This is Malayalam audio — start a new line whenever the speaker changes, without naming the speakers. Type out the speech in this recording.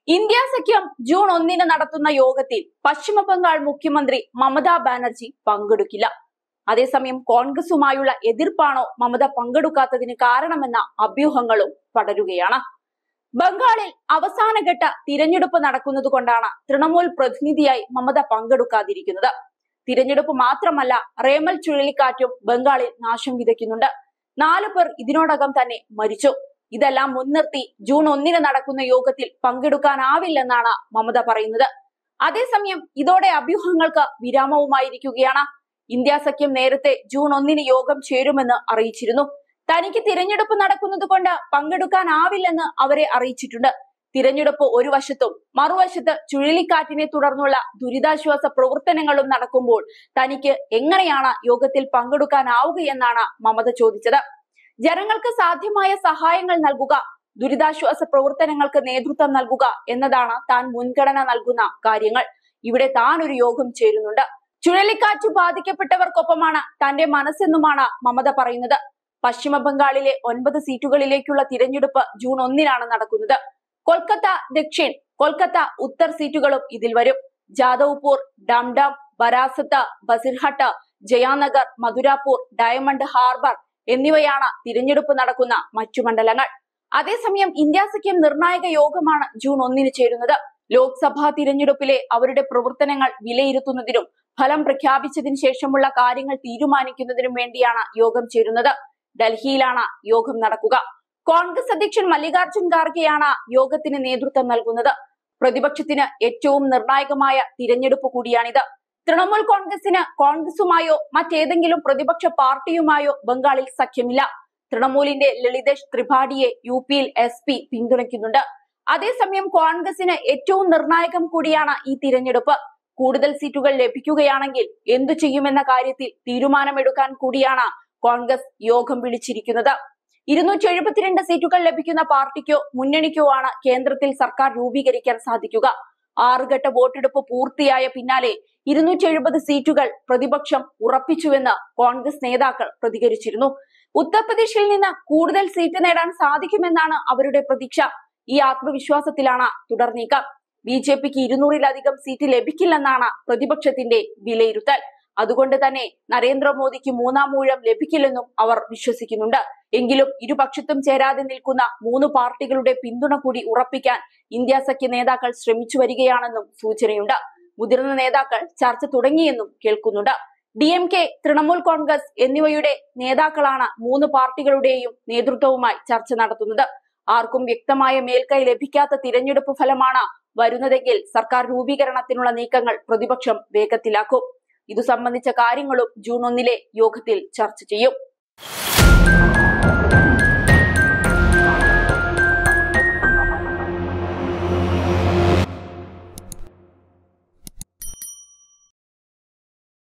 ഇന്ത്യ സഖ്യം ജൂൺ ഒന്നിന് നടത്തുന്ന യോഗത്തിൽ പശ്ചിമ ബംഗാൾ മുഖ്യമന്ത്രി മമതാ ബാനർജി പങ്കെടുക്കില്ല അതേസമയം കോൺഗ്രസുമായുള്ള എതിർപ്പാണോ മമത പങ്കെടുക്കാത്തതിന് കാരണമെന്ന അഭ്യൂഹങ്ങളും പടരുകയാണ് ബംഗാളിൽ അവസാനഘട്ട തിരഞ്ഞെടുപ്പ് നടക്കുന്നത് കൊണ്ടാണ് തൃണമൂൽ പ്രതിനിധിയായി മമത പങ്കെടുക്കാതിരിക്കുന്നത് തിരഞ്ഞെടുപ്പ് മാത്രമല്ല റേമൽ ചുഴലിക്കാറ്റും ബംഗാളിൽ നാശം വിതയ്ക്കുന്നുണ്ട് നാലു പേർ ഇതിനോടകം തന്നെ മരിച്ചു ഇതെല്ലാം മുൻനിർത്തി ജൂൺ ഒന്നിന് നടക്കുന്ന യോഗത്തിൽ പങ്കെടുക്കാനാവില്ലെന്നാണ് മമത പറയുന്നത് അതേസമയം ഇതോടെ അഭ്യൂഹങ്ങൾക്ക് വിരാമവുമായിരിക്കുകയാണ് ഇന്ത്യ സഖ്യം നേരത്തെ ജൂൺ ഒന്നിന് യോഗം ചേരുമെന്ന് അറിയിച്ചിരുന്നു തനിക്ക് തിരഞ്ഞെടുപ്പ് നടക്കുന്നത് കൊണ്ട് പങ്കെടുക്കാനാവില്ലെന്ന് അവരെ അറിയിച്ചിട്ടുണ്ട് തിരഞ്ഞെടുപ്പ് ഒരു വശത്തും മറുവശത്ത് ചുഴലിക്കാറ്റിനെ തുടർന്നുള്ള ദുരിതാശ്വാസ പ്രവർത്തനങ്ങളും നടക്കുമ്പോൾ തനിക്ക് എങ്ങനെയാണ് യോഗത്തിൽ പങ്കെടുക്കാനാവുകയെന്നാണ് മമത ചോദിച്ചത് ജനങ്ങൾക്ക് സാധ്യമായ സഹായങ്ങൾ നൽകുക ദുരിതാശ്വാസ പ്രവർത്തനങ്ങൾക്ക് നേതൃത്വം നൽകുക എന്നതാണ് താൻ മുൻഗണന നൽകുന്ന കാര്യങ്ങൾ ഇവിടെ താൻ ഒരു യോഗം ചേരുന്നുണ്ട് ചുഴലിക്കാറ്റ് ബാധിക്കപ്പെട്ടവർക്കൊപ്പമാണ് തന്റെ മനസ്സെന്നുമാണ് മമത പറയുന്നത് പശ്ചിമ ബംഗാളിലെ ഒൻപത് സീറ്റുകളിലേക്കുള്ള തിരഞ്ഞെടുപ്പ് ജൂൺ ഒന്നിനാണ് നടക്കുന്നത് കൊൽക്കത്ത ദക്ഷിൺ കൊൽക്കത്ത ഉത്തർ സീറ്റുകളും ഇതിൽ വരും ജാദവ്പൂർ ഡംഡം ബരാസത്ത് ബസിർഹട്ട് ജയാനഗർ മധുരാപൂർ ഡയമണ്ട് ഹാർബർ എന്നിവയാണ് തിരഞ്ഞെടുപ്പ് നടക്കുന്ന മറ്റു മണ്ഡലങ്ങൾ അതേസമയം ഇന്ത്യ സഖ്യം നിർണായക യോഗമാണ് ജൂൺ ഒന്നിന് ചേരുന്നത് ലോക്സഭാ തിരഞ്ഞെടുപ്പിലെ അവരുടെ പ്രവർത്തനങ്ങൾ വിലയിരുത്തുന്നതിനും ഫലം പ്രഖ്യാപിച്ചതിന് ശേഷമുള്ള കാര്യങ്ങൾ തീരുമാനിക്കുന്നതിനും വേണ്ടിയാണ് യോഗം ചേരുന്നത് ഡൽഹിയിലാണ് യോഗം നടക്കുക കോൺഗ്രസ് അധ്യക്ഷൻ മല്ലികാർജുൻ ഖാർഗെയാണ് യോഗത്തിന് നേതൃത്വം നൽകുന്നത് പ്രതിപക്ഷത്തിന് ഏറ്റവും നിർണായകമായ തിരഞ്ഞെടുപ്പ് കൂടിയാണിത് തൃണമൂൽ കോൺഗ്രസിന് കോൺഗ്രസുമായോ മറ്റേതെങ്കിലും പ്രതിപക്ഷ പാർട്ടിയുമായോ ബംഗാളിൽ സഖ്യമില്ല തൃണമൂലിന്റെ ലളിതേഷ് ത്രിപാഠിയെ യു പിയിൽ എസ് പി പിന്തുണയ്ക്കുന്നുണ്ട് അതേസമയം കോൺഗ്രസിന് ഏറ്റവും നിർണായകം കൂടിയാണ് ഈ തിരഞ്ഞെടുപ്പ് കൂടുതൽ സീറ്റുകൾ ലഭിക്കുകയാണെങ്കിൽ എന്തു ചെയ്യുമെന്ന കാര്യത്തിൽ തീരുമാനമെടുക്കാൻ കൂടിയാണ് കോൺഗ്രസ് യോഗം വിളിച്ചിരിക്കുന്നത് ഇരുന്നൂറ്റി എഴുപത്തിരണ്ട് സീറ്റുകൾ ലഭിക്കുന്ന പാർട്ടിക്കോ മുന്നണിക്കോ ആണ് കേന്ദ്രത്തിൽ സർക്കാർ രൂപീകരിക്കാൻ സാധിക്കുക ആറുഘട്ട വോട്ടെടുപ്പ് പൂർത്തിയായ പിന്നാലെ ഇരുന്നൂറ്റി എഴുപത് സീറ്റുകൾ പ്രതിപക്ഷം ഉറപ്പിച്ചുവെന്ന് കോൺഗ്രസ് നേതാക്കൾ പ്രതികരിച്ചിരുന്നു ഉത്തർപ്രദേശിൽ നിന്ന് കൂടുതൽ സീറ്റ് നേടാൻ സാധിക്കുമെന്നാണ് അവരുടെ പ്രതീക്ഷ ഈ ആത്മവിശ്വാസത്തിലാണ് തുടർ നീക്കം ബി ജെ പിക്ക് ഇരുന്നൂറിലധികം സീറ്റ് ലഭിക്കില്ലെന്നാണ് പ്രതിപക്ഷത്തിന്റെ വിലയിരുത്തൽ അതുകൊണ്ട് തന്നെ നരേന്ദ്രമോദിക്ക് മൂന്നാം ഊഴം ലഭിക്കില്ലെന്നും അവർ വിശ്വസിക്കുന്നുണ്ട് എങ്കിലും ഇരുപക്ഷത്തും ചേരാതെ നിൽക്കുന്ന മൂന്ന് പാർട്ടികളുടെ പിന്തുണ കൂടി ഉറപ്പിക്കാൻ ഇന്ത്യ സഖ്യ നേതാക്കൾ ശ്രമിച്ചു വരികയാണെന്നും സൂചനയുണ്ട് മുതിർന്ന നേതാക്കൾ ചർച്ച തുടങ്ങിയെന്നും കേൾക്കുന്നുണ്ട് D M K Trinamool Congress എന്നിവയുടെ നേതാക്കളാണ് മൂന്ന് പാർട്ടികളുടെയും നേതൃത്വവുമായി ചർച്ച നടത്തുന്നത് ആർക്കും വ്യക്തമായ മേൽക്കൈ ലഭിക്കാത്ത തിരഞ്ഞെടുപ്പ് ഫലമാണ് വരുന്നതെങ്കിൽ സർക്കാർ രൂപീകരണത്തിനുള്ള നീക്കങ്ങൾ പ്രതിപക്ഷം വേഗത്തിലാക്കും ഇതു സംബന്ധിച്ച കാര്യങ്ങളും ജൂൺ ഒന്നിലെ യോഗത്തിൽ ചർച്ച ചെയ്യും